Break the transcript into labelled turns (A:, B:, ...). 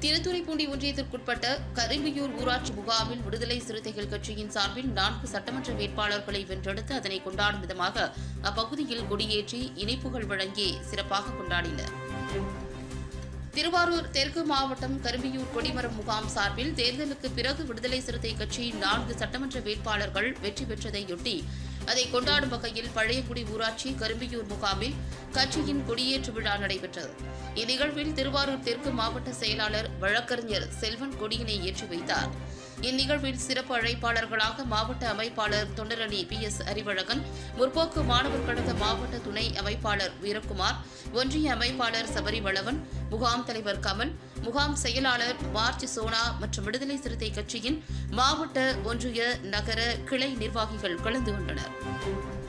A: திருத்துறைப்பூண்டி ஒன்றியத்திற்குட்பட்ட கரும்பியூர் ஊராட்சி முகாமில் விடுதலை சிறுத்தைகள் கட்சியின் சார்பில் நான்கு சட்டமன்ற வேட்பாளர்களை வென்றெடுத்து அதனை கொண்டாடும் விதமாக அப்பகுதியில் கொடியேற்றி இனிப்புகள் வழங்கி சிறப்பாக கொண்டாடினர் திருவாரூர் தெற்கு மாவட்டம் கரும்பியூர் கொடிமரம் முகாம் சார்பில் தேர்தலுக்கு பிறகு விடுதலை சிறுத்தை கட்சி நான்கு சட்டமன்ற வேட்பாளர்கள் வெற்றி பெற்றதையொட்டி அதை கொண்டாடும் வகையில் பழையகுடி ஊராட்சி கரும்பியூர் முகாமில் கட்சியின் கொடியேற்று விழா நடைபெற்றது இந்நிகழ்வில் திருவாரூர் தெற்கு மாவட்ட செயலாளர் வழக்கறிஞர் செல்வன் கொடியினை ஏற்றி வைத்தார் இந்நிகழ்வில் சிறப்பு அழைப்பாளர்களாக மாவட்ட அமைப்பாளர் தொண்டரணி பி எஸ் அறிவழகன் முற்போக்கு மாணவர் கழக மாவட்ட துணை அமைப்பாளர் வீரக்குமார் ஒன்றிய அமைப்பாளர் சபரிவளவன் முகாம் தலைவர் கமல் முகாம் செயலாளர் மார்ச் சோனா மற்றும் விடுதலை சிறுத்தை கட்சியின் மாவட்ட ஒன்றிய நகர கிளை நிர்வாகிகள் கலந்து கொண்டனர்